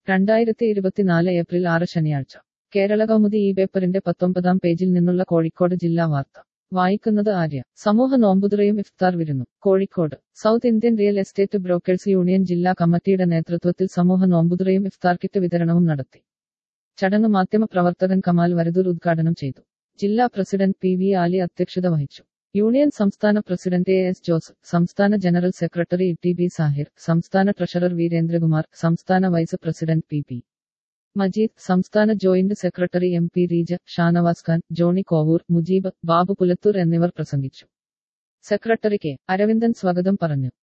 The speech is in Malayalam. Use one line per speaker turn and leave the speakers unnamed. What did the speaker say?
രണ്ടായിരത്തി ഇരുപത്തിനാല് ഏപ്രിൽ ആറ് ശനിയാഴ്ച കേരള കൗമുദി ഈ പേപ്പറിന്റെ പത്തൊമ്പതാം പേജിൽ നിന്നുള്ള കോഴിക്കോട് ജില്ലാ വാർത്ത വായിക്കുന്നത് ആര്യ സമൂഹ നോമ്പുതുറയും ഇഫ്താർ വിരുന്നും Kozhikode south Indian real estate brokers union ജില്ലാ കമ്മിറ്റിയുടെ നേതൃത്വത്തിൽ സമൂഹ നോമ്പുതുറയും ഇഫ്താർ കിറ്റ് വിതരണവും നടത്തി ചടങ്ങ് മാധ്യമപ്രവർത്തകൻ കമാൽ വരദൂർ ഉദ്ഘാടനം ചെയ്തു ജില്ലാ പ്രസിഡന്റ് പി വി ആലി അധ്യക്ഷത വഹിച്ചു യൂണിയൻ സംസ്ഥാന പ്രസിഡന്റ് എ എസ് ജോസ് സംസ്ഥാന general secretary T B Sahir സംസ്ഥാന ട്രഷറർ വീരേന്ദ്രകുമാർ സംസ്ഥാന vice president P P Majeed സംസ്ഥാന joint secretary M P Reeja Shanavas Khan Johnny Kovoor Mujeeb Babu Pulathur എന്നിവർ പ്രസംഗിച്ചു സെക്രട്ടറി കെ അരവിന്ദൻ സ്വാഗതം പറഞ്ഞു